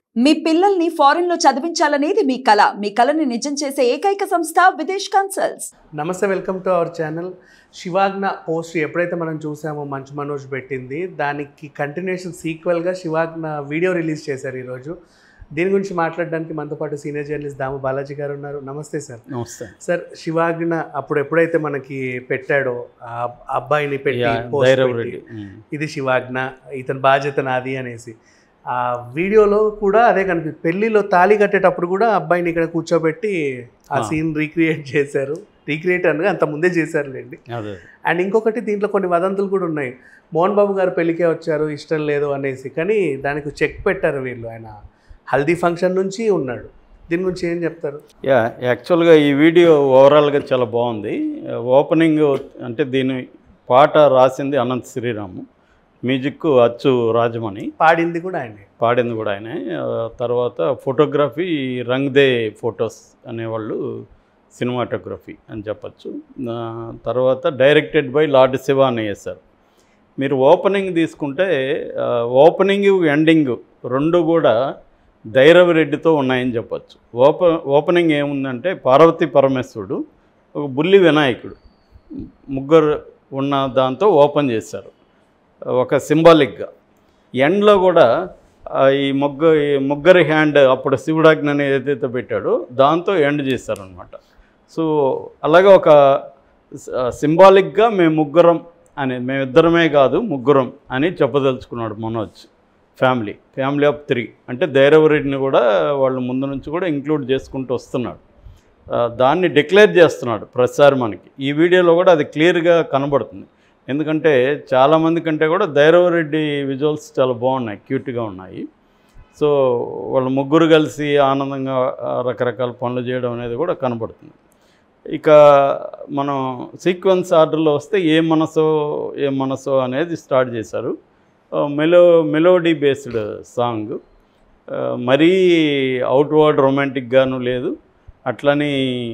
మీ పిల్లల్ని ఫారెన్ లో చదివించాలనేది మీ కల మీ కలని నిజం చేసే ఏకైక సంస్థ విదేశ్ కన్సల్ట్స్ నమస్తే welcome to our channel Shivagna post ఎప్పుడైతే మనం చూసామో మంచు మనోజ్ పెట్టింది దానికి కంటిన్యూషన్ సీక్వెల్గా శివాజ్ఞ వీడియో రిలీజ్ చేశారు ఈరోజు దీని గురించి మాట్లాడడానికి మనతో పాటు సీనియర్ జర్నలిస్ట్ దాము బాలాజీ గారు ఉన్నారు నమస్తే సార్ నమస్తే సార్ శివాజ్ఞ అప్పుడు ఎప్పుడైతే మనకి పెట్టాడో ఆ అబ్బాయిని పెట్టి యా, post భైరవ్ పెట్టి, రెడ్డి ఉమ్. ఇది శివాజ్ఞ ఇతని బాధ్యత నాది అనేసి ఆ వీడియోలో కూడా అదే కనిపి పెళ్లిలో తాళి కట్టేటప్పుడు కూడా అబ్బాయిని ఇక్కడ కూర్చోబెట్టి ఆ ఆ. సీన్ రీక్రియేట్ చేశారు రీక్రియేట్ అనగా అంత ముందే చేశారులేండి అదే అండ్ ఇంకొకటి దీంట్లో కొన్ని వదంతులు కూడా ఉన్నాయి మోహన్ బాబు గారు పెళ్లికే వచ్చారు ఇష్టం లేదు అనేసి కానీ దానికి చెక్ పెట్టారు వీళ్ళు ఆయన హల్దీ ఫంక్షన్ నుంచి ఉన్నాడు దీని గురించి ఏం చెప్తారు యా యాక్చువల్గా ఈ వీడియో ఓవరాల్గా చాలా బాగుంది ఓపెనింగ్ అంటే దీని పాట రాసింది అనంత్ శ్రీరాము మ్యూజిక్ అచ్చు రాజమణి పాడింది కూడా ఆయనే పాడింది కూడా ఆయనే ఆ, తర్వాత ఫోటోగ్రఫీ రంగ్ దే ఫొటోస్ అనేవాళ్ళు సినిమాటోగ్రఫీ అని చెప్పచ్చు ఆ, తర్వాత డైరెక్టెడ్ బై లార్డ్ శివ అని చేశారు మీరు ఓపెనింగ్ తీసుకుంటే ఆ, ఓపెనింగ్ ఎండింగ్ రెండు కూడా ధైరవ రెడ్డితో ఉన్నాయని చెప్పచ్చు ఓప ఓపెనింగ్ ఏముందంటే పార్వతీ పరమేశ్వరుడు ఒక బుల్లి వినాయకుడు ముగ్గురు ఉన్న దాంతో ఓపెన్ చేశారు ఒక సింబాలిక్గా ఎండ్లో కూడా ఆ, ఈ ముగ్గ ఈ ముగ్గురి హ్యాండ్ అప్పుడు శివుడాజ్ఞని ఏదైతే పెట్టాడో దాంతో ఎండ్ చేశారనమాట సో అలాగే ఒక సింబాలిక్గా మేము ముగ్గురం అని మేమిద్దరమే కాదు ముగ్గురం అని చెప్పదలుచుకున్నాడు Manoj family family of three అంటే ధైరవరెడ్డిని కూడా వాళ్ళు ముందు నుంచి కూడా ఇంక్లూడ్ చేసుకుంటూ వస్తున్నాడు ఆ, దాన్ని డిక్లేర్ చేస్తున్నాడు ప్రతిసారి మనకి ఈ వీడియోలో కూడా అది క్లియర్గా కనబడుతుంది ఎందుకంటే చాలామంది కంటే కూడా ధైరవరెడ్డి విజువల్స్ చాలా బాగున్నాయి క్యూట్గా ఉన్నాయి సో వాళ్ళు ముగ్గురు కలిసి ఆనందంగా ఆ, రకరకాల పనులు చేయడం అనేది కూడా కనబడుతుంది ఇక మనం సీక్వెన్స్ ఆర్డర్లో వస్తే ఏ మనసో ఏ మనసో అనేది స్టార్ట్ చేశారు ఆ, మెలో మెలోడీ బేస్డ్ సాంగ్ ఆ, మరీ అవుట్వర్డ్ రొమాంటిక్గాను లేదు అట్లని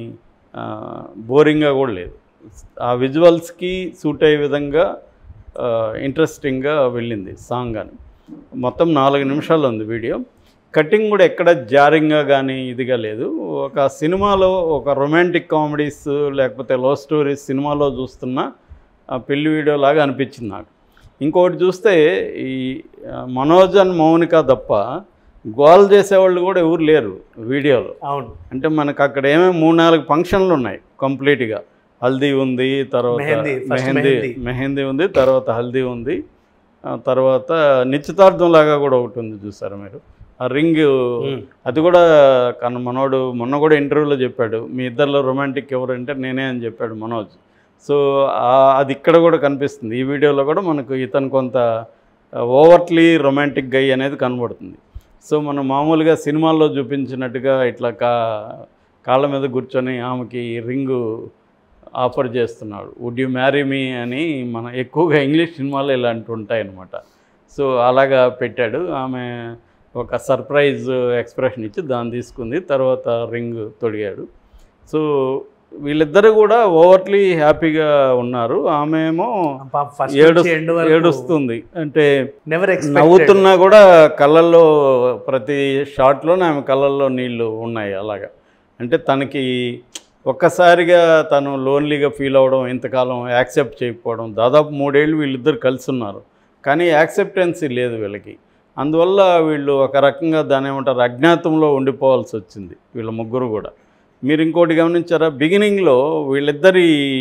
ఆ, బోరింగ్గా కూడా లేదు ఆ విజువల్స్కి సూట్ అయ్యే విధంగా ఆ, ఇంట్రెస్టింగ్గా వెళ్ళింది సాంగ్ అని మొత్తం నాలుగు నిమిషాలు ఉంది వీడియో కటింగ్ కూడా ఎక్కడ జారింగ్గా కానీ ఇదిగా లేదు ఒక సినిమాలో ఒక రొమాంటిక్ కామెడీస్ లేకపోతే లవ్ స్టోరీస్ సినిమాలో చూస్తున్న ఆ పెళ్లి వీడియో లాగా అనిపించింది నాకు ఇంకొకటి చూస్తే ఈ ఆ, మనోజ్ అండ్ మౌనిక తప్ప గోల్ చేసేవాళ్ళు కూడా ఎవరు లేరు వీడియోలో అవును అంటే మనకు అక్కడ ఏమేమి మూడు నాలుగు ఫంక్షన్లు ఉన్నాయి కంప్లీట్గా హల్దీ ఉంది తర్వాత మెహందీ, first మెహందీ మెహందీ. మెహందీ ఉంది తర్వాత హల్దీ ఉంది ఆ తర్వాత నిశ్చితార్థం లాగా కూడా ఒకటి ఉంది చూసారా మీరు ఆ రింగ్ ఉమ్. అది కూడా కన్న మనోడు మొన్న కూడా ఇంటర్వ్యూలో చెప్పాడు మీ ఇద్దరిలో రొమాంటిక్ ఎవరు అంటే నేనే అని చెప్పాడు మనోజ్ సో ఆ- అది ఇక్కడ కూడా కనిపిస్తుంది ఈ వీడియోలో కూడా మనకు ఇతను కొంత ఓవర్ట్లీ రొమాంటిక్ గై అనేది కనబడుతుంది సో మనం మామూలుగా సినిమాల్లో చూపించినట్టుగా ఇట్లా కా కాళ్ళ మీద కూర్చొని ఆమెకి రింగు ఆఫర్ చేస్తున్నాడు వుడ్ యు మ్యారీ మీ అని మన ఎక్కువగా ఇంగ్లీష్ సినిమాలు ఇలాంటివి ఉంటాయన్నమాట సో అలాగా పెట్టాడు ఆమె ఒక సర్ప్రైజ్ ఎక్స్ప్రెషన్ ఇచ్చి దాన్ని తీసుకుంది తర్వాత రింగ్ తొడిగాడు సో వీళ్ళిద్దరు కూడా ఓవర్లీ హ్యాపీగా ఉన్నారు ఆమె ఏమో ఫస్ట్ ఏడు నుంచి ఎండ్ వరకు ఏడుస్తుంది అంటే నెవర్ ఎక్స్పెక్ట్ నవ్వుతున్నా కూడా కళ్ళల్లో ప్రతి షాట్లోనే ఆమె కళ్ళల్లో నీళ్ళు ఉన్నాయి అలాగా అంటే తనకి ఒక్కసారిగా తను లోన్లీగా ఫీల్ అవ్వడం ఇంతకాలం యాక్సెప్ట్ చేయకపోవడం దాదాపు మూడేళ్ళు వీళ్ళిద్దరు కలిసి ఉన్నారు కానీ యాక్సెప్టెన్సీ లేదు వీళ్ళకి అందువల్ల వీళ్ళు ఒక రకంగా దాని ఏమంటారు అజ్ఞాతంలో ఉండిపోవాల్సి వచ్చింది వీళ్ళ ముగ్గురు కూడా మీరు ఇంకోటి గమనించారా బిగినింగ్లో వీళ్ళిద్దరి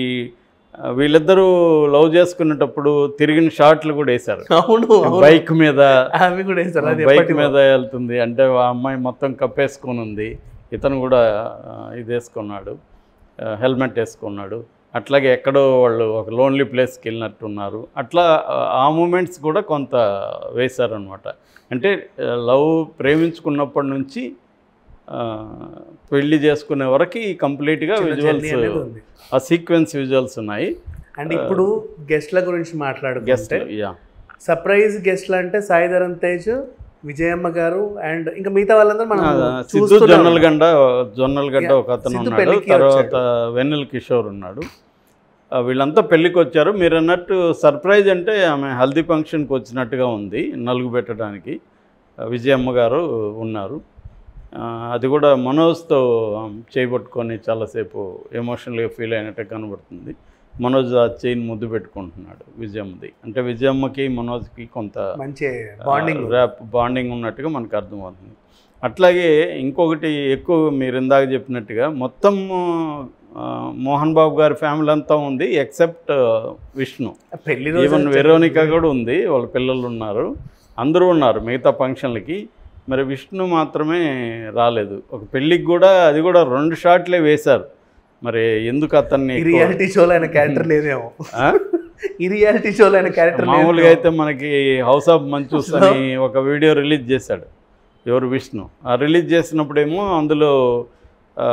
వీళ్ళిద్దరూ లవ్ చేసుకునేటప్పుడు తిరిగిన షాట్లు కూడా వేశారు అవును అవును. బైక్ మీద అవి కూడా వేస్తారు అది బైక్ ఎప్పటివో. మీద వెళ్తుంది అంటే ఆ అమ్మాయి మొత్తం కప్పేసుకొని ఉంది ఇతను కూడా ఆ, ఇది వేసుకున్నాడు ఆ, హెల్మెట్ వేసుకున్నాడు అట్లాగే ఎక్కడో వాళ్ళు ఒక లోన్లీ ప్లేస్కి వెళ్ళినట్టున్నారు అట్లా ఆ, ఆ మూమెంట్స్ కూడా కొంత వేశారనమాట అంటే ఆ, లవ్ ప్రేమించుకున్నప్పటి నుంచి ఆ, పెళ్లి చేసుకునే వరకు కంప్లీట్గా చిన్న journey అనేది విజువల్స్ ఉంది. ఆ సీక్వెన్స్ విజువల్స్ ఉన్నాయి అండ్ ఇప్పుడు గెస్ట్ల గురించి గెస్ట్ మాట్లాడుకుంటే యా సర్ప్రైజ్ గెస్ట్లు అంటే సాయి ధరమ్ తేజ్ విజయమ్మ గారు అండ్ ఇంకా మిగతా వాళ్ళందరూ మనం సిద్ధు చూస్తున్నాం. జొన్నల గండ జొన్నల గడ్డ Yeah. ఒక అతను సిద్ధు ఉన్నాడు పెళ్ళికి తర్వాత వెన్నెల కిషోర్ ఉన్నాడు ఆ, వీళ్ళంతా పెళ్ళికి వచ్చారు మీరు అన్నట్టు సర్ప్రైజ్ అంటే ఆమె హల్దీ ఫంక్షన్కి వచ్చినట్టుగా ఉంది నలుగు పెట్టడానికి విజయమ్మ గారు ఉన్నారు ఆ, అది కూడా మనోజ్తో చేయబట్టుకొని చాలాసేపు ఎమోషనల్గా ఫీల్ అయినట్టు కనబడుతుంది మనోజ్ ఆ చైన్ ముద్దు పెట్టుకుంటున్నాడు విజయమ్మది అంటే విజయమ్మకి మనోజ్కి కొంత మంచి బాండింగ్ ర్యాప్ బాండింగ్ ఉన్నట్టుగా మనకు అర్థమవుతుంది అట్లాగే ఇంకొకటి ఎక్కువ మీరు ఇందాక చెప్పినట్టుగా మొత్తం ఆ, మోహన్ బాబు గారి ఫ్యామిలీ అంతా ఉంది ఎక్సెప్ట్ విష్ణు పెళ్లి రోజు ఈవెన్ వెరోనికా కూడా ఉంది వాళ్ళ పిల్లలు ఉన్నారు అందరూ ఉన్నారు మిగతా ఫంక్షన్లకి మరి విష్ణు మాత్రమే రాలేదు ఒక పెళ్ళికి కూడా అది కూడా రెండు షాట్లే వేశారు మరి ఎందుకు అతన్ని ఈ ఎక్కువ- రియాలిటీ షోలో ఆయన క్యారెక్టర్ లేదేమో ఆ? ఈ రియాలిటీ షోలో ఆయన క్యారెక్టర్ మామూలుగా అయితే మనకి హౌస్ ఆఫ్ మంచూస్ అని ఒక వీడియో రిలీజ్ చేశాడు ఎవరు విష్ణు ఆ రిలీజ్ చేసినప్పుడేమో అందులో ఆ,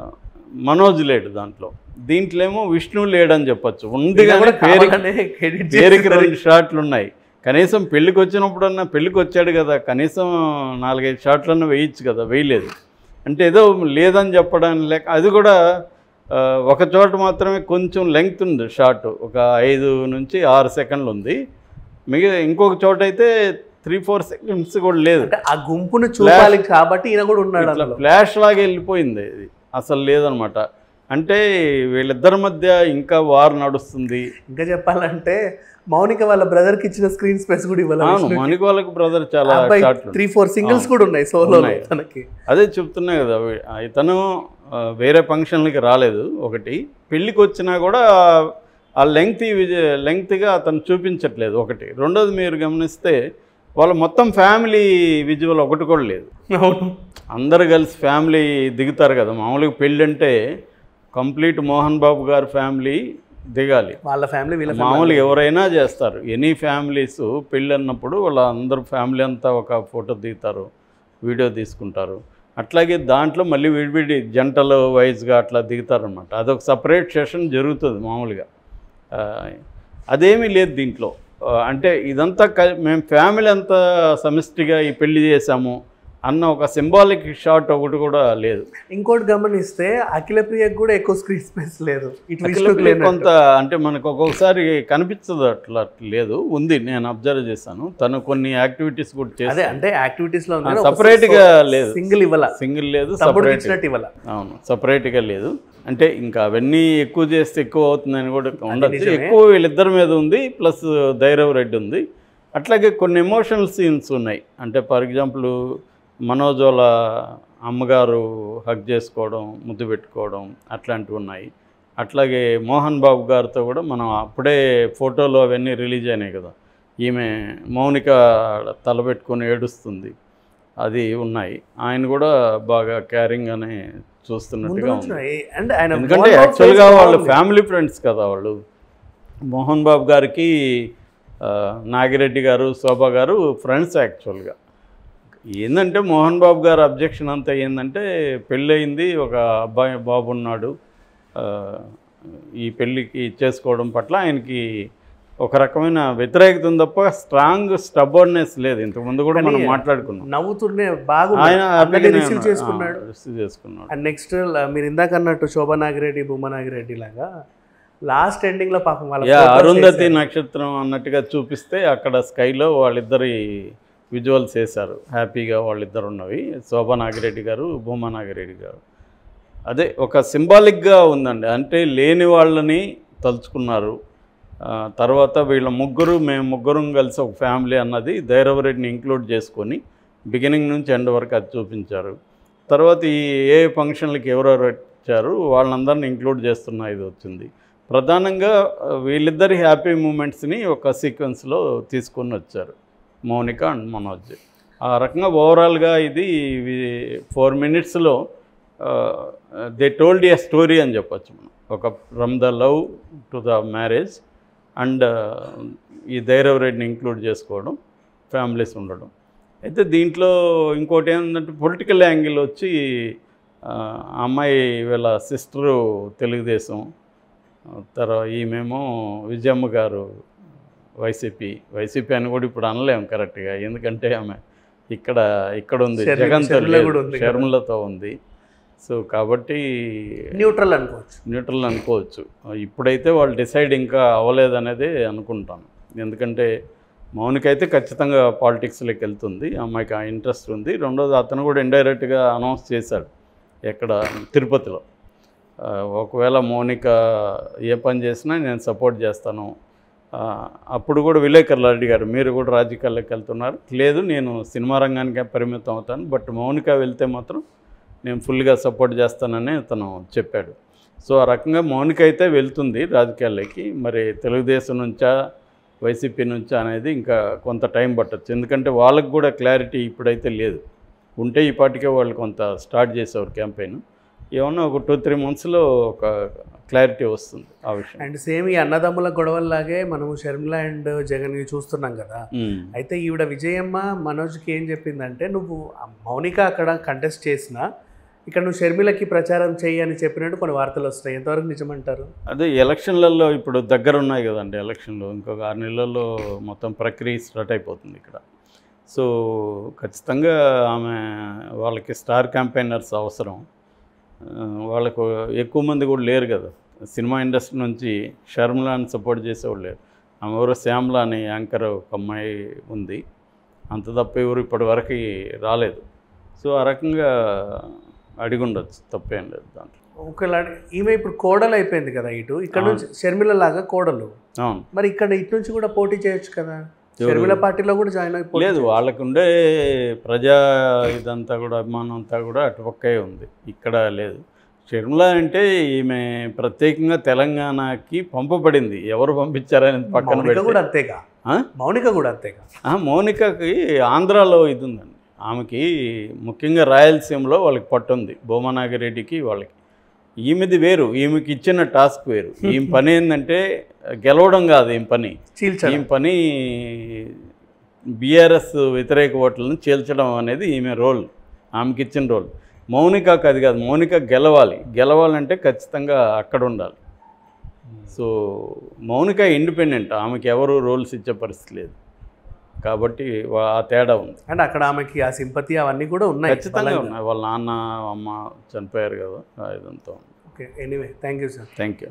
మనోజ్ లేడు దాంట్లో దీంట్లో ఏమో విష్ణు లేడని చెప్పొచ్చు ఉంది కానీ పేరుకి పేరుకి రెండు షాట్లు ఉన్నాయి కనీసం పెళ్ళికి వచ్చినప్పుడన్నా పెళ్ళికి వచ్చాడు కదా కనీసం నాలుగైదు షాట్లన్నా వేయచ్చు కదా వేయలేదు అంటే ఏదో లేదని చెప్పడానికి లేక అది కూడా ఆ, ఒక చోట మాత్రమే కొంచెం లెంగ్త్ ఉంది షార్ట్ ఒక ఐదు నుంచి ఆరు సెకండ్లు ఉంది మిగతా ఇంకొక చోట అయితే త్రీ ఫోర్ సెకండ్స్ కూడా లేదు అంటే ఆ గుంపును చూడాలి కాబట్టి ఈయన కూడా ఉన్నాడు ఇట్లా అందులో ఫ్లాష్ లాగా వెళ్ళిపోయింది ఇది అసలు లేదనమాట అంటే వీళ్ళిద్దరి మధ్య ఇంకా వార్ నడుస్తుంది ఇంకా చెప్పాలంటే మౌనిక వాళ్ళ బ్రదర్ కి ఇచ్చిన స్క్రీన్ స్పేస్ కూడా ఇవ్వాలి అవును మణికోలకు బ్రదర్ చాలా అబ్బాయి షాట్లు త్రీ ఫోర్ సింగిల్స్ అవును. కూడా ఉన్నాయి సోలో ఉన్నాయి. తనకి అదే చెప్తున్నా కదా వీ- ఇతను ఆ, వేరే ఫంక్షన్లకి రాలేదు ఒకటి పెళ్ళికి వచ్చినా కూడా ఆ లెంగ్త్ లెంగ్త్గా అతను చూపించట్లేదు ఒకటి రెండోది మీరు గమనిస్తే వాళ్ళ మొత్తం ఫ్యామిలీ విజువల్ ఒకటి కూడా లేదు అవును అందరు కలిసి ఫ్యామిలీ దిగుతారు కదా మామూలుగా పెళ్ళి అంటే కంప్లీట్ మోహన్ బాబు గారి ఫ్యామిలీ దిగాలి వాళ్ళ ఫ్యామిలీ వీళ్ళ మామూలుగా ఎవరైనా చేస్తారు ఎనీ ఫ్యామిలీస్ పెళ్ళి అన్నప్పుడు వాళ్ళ అందరు ఫ్యామిలీ అంతా ఒక ఫోటో దిగుతారు వీడియో తీసుకుంటారు అట్లాగే దాంట్లో మళ్ళీ విడివిడి జంటలు వైజ్గా అట్లా దిగుతారనమాట అదొక సపరేట్ సెషన్ జరుగుతుంది మామూలుగా ఆ, అదేమీ లేదు దీంట్లో ఆ, అంటే ఇదంతా క మేము ఫ్యామిలీ అంతా సమిష్టిగా ఈ పెళ్లి చేసాము అన్న ఒక సింబాలిక్ షాట్ ఒకటి కూడా లేదు ఇంకోటి గమనిస్తే అఖిల ప్రియకు కూడా ఎక్కువ స్క్రీన్ స్పేస్ లేదు ఇటు అఖిల విష్ణుకి ప్రియ లేనట్టు. కొంత అంటే మనకు ఒక్కొక్కసారి కనిపించదు అట్లా లేదు ఉంది నేను అబ్జర్వ్ చేశాను తను కొన్ని యాక్టివిటీస్ కూడా అదే చేస్తాను అంటే యాక్టివిటీస్ లో separate గా లేదు. సింగిల్ ఇవ్వాల సింగిల్ లేదు తమ్ముడు సపరేట్ ఇచ్చినట్టు ఇవ్వాల అవును సపరేట్గా లేదు అంటే ఇంకా అవన్నీ ఎక్కువ చేస్తే ఎక్కువ అవుతుందని కూడా ఉండదు నిజమే. ఎక్కువ వీళ్ళిద్దరి మీద ఉంది ప్లస్ ధైరవ్ రెడ్డి ఉంది అట్లాగే కొన్ని ఎమోషనల్ సీన్స్ ఉన్నాయి అంటే ఫర్ ఎగ్జాంపుల్ మనోజ్ వాళ్ళ అమ్మగారు హగ్ చేసుకోవడం ముద్దు పెట్టుకోవడం అట్లాంటివి ఉన్నాయి అట్లాగే మోహన్ బాబు గారితో కూడా మనం అప్పుడే ఫోటోలు అవన్నీ రిలీజ్ అయినాయి కదా ఈమె మౌనిక తలపెట్టుకొని ఏడుస్తుంది అది ఉన్నాయి ఆయన కూడా బాగా క్యారింగ్గానే ముందు చూస్తున్నట్టుగా నుంచి ఉంది ఏ- అంటే ఆయన ఎందుకంటే మోహన్ బాబు యాక్చువల్గా face వాళ్ళు బాగుంది. ఫ్యామిలీ ఫ్రెండ్స్ కదా వాళ్ళు మోహన్ బాబు గారికి ఆ, నాగిరెడ్డి గారు శోభా గారు ఫ్రెండ్స్ యాక్చువల్గా ఏంటంటే మోహన్ బాబు గారు అబ్జెక్షన్ అంతా ఏంటంటే పెళ్ళయింది ఒక అబ్బాయి బాబు ఉన్నాడు ఆ, ఈ పెళ్ళికి చేసుకోవడం పట్ల ఆయనకి ఒక రకమైన వ్యతిరేకత ఉంది తప్ప స్ట్రాంగ్ స్టబర్నెస్ లేదు ఇంతకుముందు కూడా మనం కానీ మాట్లాడుకున్నాం నవ్వుతూనే బాగా ఆయన అందరినీ హ్యాపీగానే రిసీవ్ ఉన్నాడు. చేసుకున్నాడు ఆ, రిసీవ్ చేసుకున్నాడు అండ్ నెక్స్ట్ మీరు ఇందాక అన్నట్టు శోభా నాగిరెడ్డి భూమా నాగిరెడ్డి లాగా లాస్ట్ ఎండింగ్ లో పాపం వాళ్ళ యా photos అరుంధతి వేశారు. నక్షత్రం అన్నట్టుగా చూపిస్తే అక్కడ స్కైలో వాళ్ళిద్దరి విజువల్స్ వేశారు హ్యాపీగా వాళ్ళిద్దరు ఉన్నవి శోభా నాగిరెడ్డి గారు భూమా నాగిరెడ్డి గారు అదే ఒక సింబాలిక్గా ఉందండి అంటే లేని వాళ్ళని తలుచుకున్నారు ఆ, తర్వాత వీళ్ళ ముగ్గురు మేము ముగ్గురం కలిసి ఒక ఫ్యామిలీ అన్నది ధైరవరెడ్డిని ఇంక్లూడ్ చేసుకొని బిగినింగ్ నుంచి ఎండ్ వరకు అది చూపించారు తర్వాత ఈ ఏ ఫంక్షన్లకి ఎవరెవరు వచ్చారు వాళ్ళందరిని ఇంక్లూడ్ చేస్తున్న ఇది వచ్చింది ప్రధానంగా ఆ, వీళ్ళిద్దరి హ్యాపీ మూమెంట్స్ని ఒక సీక్వెన్స్లో తీసుకొని వచ్చారు మౌనిక అండ్ మనోజ్ ఆ రకంగా ఓవరాల్గా ఇది ఫోర్ మినిట్స్లో దే టోల్డ్ ఏ స్టోరీ అని చెప్పొచ్చు మనం ఒక from the love to the marriage and ఈ ధైరవ్ రెడ్డిని ఇంక్లూడ్ చేసుకోవడం ఫ్యామిలీస్ ఉండడం అయితే దీంట్లో ఇంకోటి ఏంటంటే పొలిటికల్ యాంగిల్ వచ్చి ఆ ఆ అమ్మాయి వీళ్ళ సిస్టరు తెలుగుదేశం తర్వాత ఈమెమో విజయమ్మ గారు వైసీపీ వైసీపీ అని కూడా ఇప్పుడు అనలేము కరెక్ట్గా ఎందుకంటే ఆమె ఇక్కడ ఇక్కడ ఉంది షర్మి- జగన్తో షర్మిల కూడా లేదు, ఉంది కదా. షర్మిలతో ఉంది సో కాబట్టి న్యూట్రల్ అనుకోవచ్చు న్యూట్రల్ అనుకోవచ్చు ఇప్పుడైతే వాళ్ళు డిసైడ్ ఇంకా అవ్వలేదనేది అనుకుంటాను ఎందుకంటే మౌనిక అయితే ఖచ్చితంగా పాలిటిక్స్లోకి వెళ్తుంది ఆ అమ్మాయికి ఆ ఇంట్రెస్ట్ ఉంది రెండోది అతను కూడా ఇండైరెక్ట్గా అనౌన్స్ చేశాడు ఎక్కడ తిరుపతిలో ఆ, ఒకవేళ మౌనిక ఏ పని చేసినా నేను సపోర్ట్ చేస్తాను ఆ, అప్పుడు కూడా విలేకరులు అడిగారు మీరు కూడా రాజకీయాల్లోకి వెళ్తున్నారు లేదు నేను సినిమా రంగానికే పరిమితం అవుతాను బట్ మౌనిక వెళ్తే మాత్రం నేను ఫుల్గా సపోర్ట్ చేస్తానని అతను చెప్పాడు సో ఆ రకంగా మౌనిక అయితే వెళ్తుంది రాజకీయాల్లోకి మరి తెలుగుదేశం నుంచా వైసీపీ నుంచా అనేది ఇంకా కొంత టైం పట్టచ్చు ఎందుకంటే వాళ్ళకు కూడా క్లారిటీ ఇప్పుడైతే లేదు ఉంటే ఈ పాటికే వాళ్ళు కొంత స్టార్ట్ చేసేవారు క్యాంపెయిన్ ఏమన్నా ఒక టూ త్రీ మంత్స్లో ఒక క్లారిటీ వస్తుంది ఆ విషయం అండ్ సేమ్ ఈ అన్నదమ్ముల గొడవల్లాగే మనం షర్మిల అండ్ జగన్ చూస్తున్నాం కదా ఉమ్. అయితే ఈవిడ విజయమ్మ మనోజ్కి ఏం చెప్పిందంటే నువ్వు ఆ మౌనిక అక్కడ కంటెస్ట్ చేసినా ఇక్కడ నువ్వు షర్మిలకి ప్రచారం చెయ్యి అని చెప్పినట్టు కొన్ని వార్తలు వస్తాయి ఎంతవరకు నిజమంటారు అదే ఎలక్షన్లలో ఇప్పుడు దగ్గర ఉన్నాయి కదండి ఎలక్షన్లు ఇంకొక ఆరు నెలల్లో మొత్తం ప్రక్రియ స్టార్ట్ అయిపోతుంది ఇక్కడ సో ఖచ్చితంగా ఆమె వాళ్ళకి స్టార్ క్యాంపెయినర్స్ అవసరం ఆ, వాళ్ళకు ఎక్కువ మంది కూడా లేరు కదా సినిమా ఇండస్ట్రీ నుంచి షర్మిలాని సపోర్ట్ చేసేవాళ్ళు లేరు ఆమె ఎవరో శ్యామ్లా అని యాంకర్ ఒక అమ్మాయి ఉంది అంత తప్ప ఎవరు ఇప్పటి వరకు రాలేదు సో ఆ రకంగా అడిగి ఉండొచ్చు తప్పేం లేదు దాంట్లో ఒకవేళ ఈమె ఇప్పుడు కోడలు అయిపోయింది కదా ఇటు ఇక్కడ అవును. నుంచి షర్మిల లాగా కోడలు అవును మరి ఇక్కడ ఇటు నుంచి కూడా పోటీ చేయొచ్చు కదా ఎవరు? షర్మిల పార్టీలో కూడా జాయిన్ అయి పోటీ లేదు చేయొచ్చు. వాళ్ళకు ఉండే ప్రజా ఇదంతా కూడా అభిమానం అంతా కూడా అటుపక్కే ఉంది ఇక్కడ లేదు షర్మిల అంటే ఈమె ప్రత్యేకంగా తెలంగాణకి పంపబడింది ఎవరు పంపించారనేది పక్కన మౌనిక పెడితే కూడా అంతేగా ఆ? మౌనిక కూడా అంతేగా ఆ, మౌనికకి ఆంధ్రాలో ఇది ఉందండి ఆమెకి ముఖ్యంగా రాయలసీమలో వాళ్ళకి పట్టు ఉంది భూమనాగిరెడ్డికి వాళ్ళకి ఈమెది వేరు ఈమెకి ఇచ్చిన టాస్క్ వేరు ఈమె పని ఏంటంటే గెలవడం కాదు ఈమె పని చీల్చడం ఈమె పని బీఆర్ఎస్ వ్యతిరేక ఓట్లను చీల్చడం అనేది ఈమె రోల్ ఆమెకి ఇచ్చిన రోల్ మౌనికకు అది కాదు మౌనిక గెలవాలి గెలవాలంటే ఖచ్చితంగా అక్కడ ఉండాలి సో మౌనిక ఇండిపెండెంట్ ఆమెకి ఎవరు రోల్స్ ఇచ్చే పరిస్థితి లేదు కాబట్టి వా- ఆ తేడా ఉంది అండ్ అక్కడ ఆమెకి ఆ సింపతి అవన్నీ కూడా ఉన్నాయి ఖచ్చితంగా బలంగా. ఉన్నాయి వాళ్ళ నాన్న అమ్మ చనిపోయారు కదా ఆ ఇదంతా ఉంది okay anyway thank you sir thank you